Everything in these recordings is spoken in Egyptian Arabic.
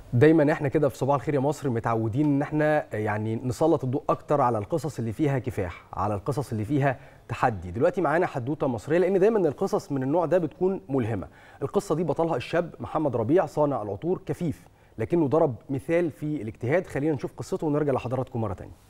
دايما احنا كده في صباح الخير يا مصر متعودين ان احنا يعني نسلط الضوء اكتر على القصص اللي فيها كفاح على القصص اللي فيها تحدي دلوقتي معانا حدوته مصريه لان دايما القصص من النوع ده بتكون ملهمه القصه دي بطلها الشاب محمد ربيع صانع العطور كفيف لكنه ضرب مثال في الاجتهاد خلينا نشوف قصته ونرجع لحضراتكم مره ثانيه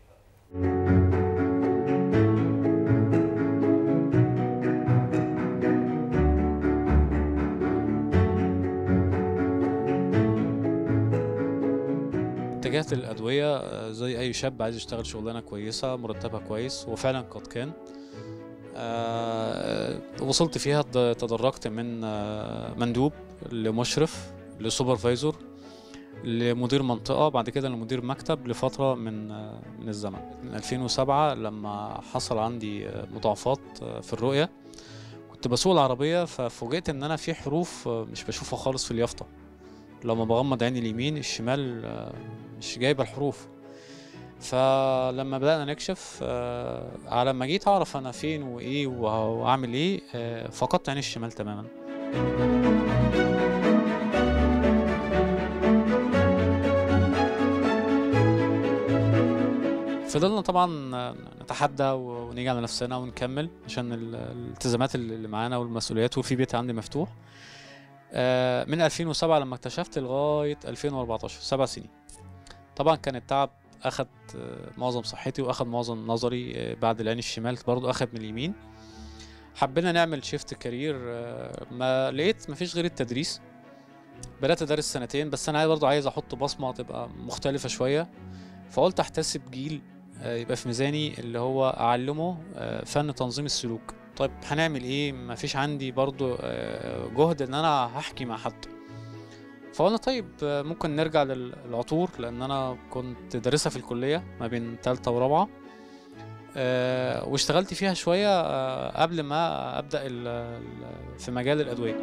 اتجهت للأدوية آه، زي أي شاب عايز يشتغل شغلانة كويسة مرتبها كويس وفعلا قد كان آه، وصلت فيها تد- تدرجت من آه، مندوب لمشرف لسوبرفايزر لمدير منطقة بعد كده لمدير مكتب لفترة من آه، من الزمن من 2007 لما حصل عندي آه، مضاعفات آه، في الرؤية كنت بسوق العربية ففوجئت إن أنا في حروف آه، مش بشوفها خالص في اليافطة لما بغمض عيني اليمين الشمال آه، مش جايبه الحروف فلما بدأنا نكشف آه، على ما جيت أعرف أنا فين وإيه وه- وأعمل إيه آه، فقدت عيني الشمال تماما فضلنا طبعا آه، نتحدى و- ونيجي على نفسنا ونكمل عشان ال- الالتزامات اللي معانا والمسؤوليات وفي بيت عندي مفتوح آه، من 2007 لما اكتشفت لغاية 2014 سبع سنين طبعا كان التعب أخد آه، معظم صحتي وأخد معظم نظري آه، بعد العين الشمال برضو أخد من اليمين حبينا نعمل شيفت كارير آه، ما لقيت مفيش غير التدريس بدأت أدرس سنتين بس أنا برضو عايز أحط بصمة تبقى مختلفة شوية فقلت أحتسب جيل آه، يبقى في ميزاني اللي هو أعلمه آه، فن تنظيم السلوك طيب هنعمل ايه مفيش عندي برضو آه، جهد ان انا هحكي مع حد فقلنا طيب آه، ممكن نرجع للعطور لان انا كنت دارسها في الكليه ما بين تالتة ورابعه آه، واشتغلت فيها شويه آه، قبل ما ابدا ال- ال- في مجال الادويه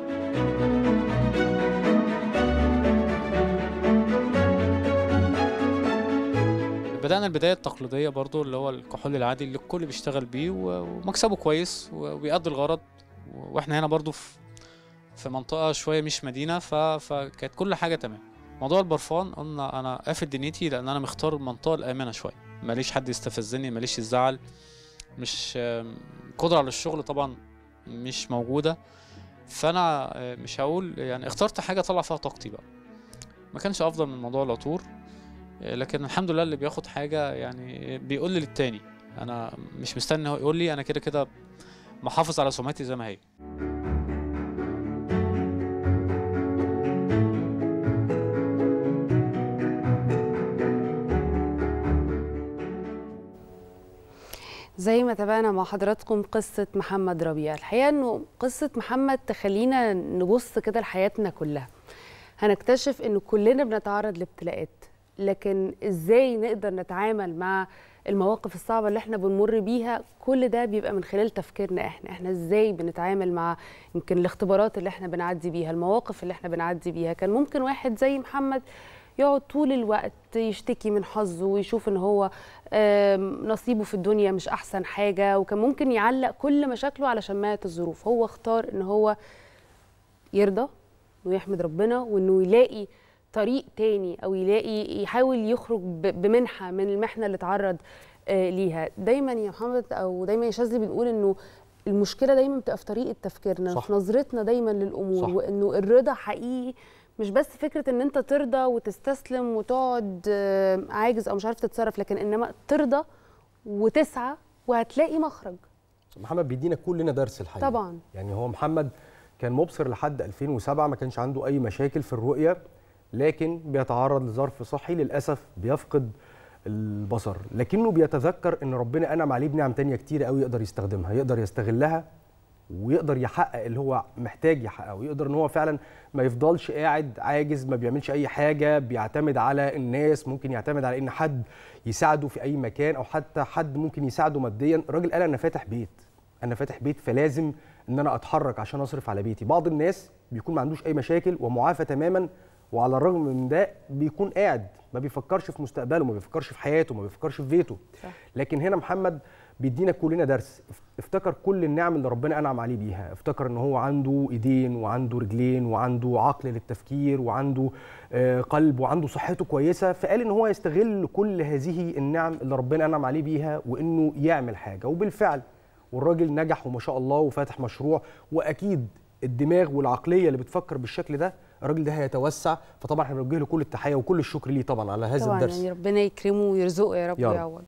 بدأنا البداية التقليدية برضو اللي هو الكحول العادي اللي الكل بيشتغل بيه و- ومكسبه كويس و- وبيأدي الغرض و- واحنا هنا برضو في في منطقة شوية مش مدينة ف... فكانت كل حاجة تمام موضوع البرفان قلنا انا قافل دنيتي لان انا مختار المنطقة الآمنة شوية ماليش حد يستفزني ماليش الزعل مش آم، قدرة على الشغل طبعا مش موجودة فانا آه، مش هقول يعني اخترت حاجة اطلع فيها طاقتي بقى ما كانش افضل من موضوع العطور آه، لكن الحمد لله اللي بياخد حاجة يعني بيقول لي للتاني انا مش مستني هو يقول لي انا كده كده محافظ على سمعتي زي ما هي زي ما تابعنا مع حضراتكم قصة محمد ربيع الحقيقة انه قصة محمد تخلينا نبص كده لحياتنا كلها هنكتشف انه كلنا بنتعرض لابتلاءات لكن ازاي نقدر نتعامل مع المواقف الصعبة اللي احنا بنمر بيها كل ده بيبقى من خلال تفكيرنا احنا احنا ازاي بنتعامل مع يمكن الاختبارات اللي احنا بنعدي بيها المواقف اللي احنا بنعدي بيها كان ممكن واحد زي محمد يقعد طول الوقت يشتكي من حظه ويشوف ان هو آم، نصيبه في الدنيا مش احسن حاجه وكان ممكن يعلق كل مشاكله على شماعه الظروف هو اختار ان هو يرضى ويحمد ربنا وانه يلاقي طريق تاني او يلاقي يحاول يخرج ب- بمنحه من المحنه اللي اتعرض آه، ليها دايما يا محمد او دايما يا شاذلي بنقول انه المشكله دايما بتبقى في طريقه تفكيرنا صح. في نظرتنا دايما للامور صح. وانه الرضا حقيقي مش بس فكره ان انت ترضى وتستسلم وتقعد آه، عاجز او مش عارف تتصرف لكن انما ترضى وتسعى وهتلاقي مخرج محمد بيدينا كلنا درس الحقيقه طبعا يعني هو محمد كان مبصر لحد 2007 ما كانش عنده اي مشاكل في الرؤيه لكن بيتعرض لظرف صحي للاسف بيفقد البصر لكنه بيتذكر ان ربنا انعم عليه بنعم تانية كتير قوي يقدر يستخدمها يقدر يستغلها ويقدر يحقق اللي هو محتاج يحققه ويقدر ان هو فعلا ما يفضلش قاعد عاجز ما بيعملش اي حاجه بيعتمد على الناس ممكن يعتمد على ان حد يساعده في اي مكان او حتى حد ممكن يساعده ماديا الراجل قال انا فاتح بيت انا فاتح بيت فلازم ان انا اتحرك عشان اصرف على بيتي بعض الناس بيكون ما عندوش اي مشاكل ومعافى تماما وعلى الرغم من ده بيكون قاعد ما بيفكرش في مستقبله ما بيفكرش في حياته ما بيفكرش في بيته صح. لكن هنا محمد بيدينا كلنا درس افتكر كل النعم اللي ربنا انعم عليه بيها افتكر ان هو عنده ايدين وعنده رجلين وعنده عقل للتفكير وعنده آه، قلب وعنده صحته كويسه فقال ان هو يستغل كل هذه النعم اللي ربنا انعم عليه بيها وانه يعمل حاجه وبالفعل والراجل نجح وما شاء الله وفاتح مشروع واكيد الدماغ والعقليه اللي بتفكر بالشكل ده الراجل ده هيتوسع فطبعا احنا بنوجه له كل التحيه وكل الشكر ليه طبعا على هذا طبعا الدرس يعني ربنا يكرمه ويرزقه يا رب يا رب. ويعوض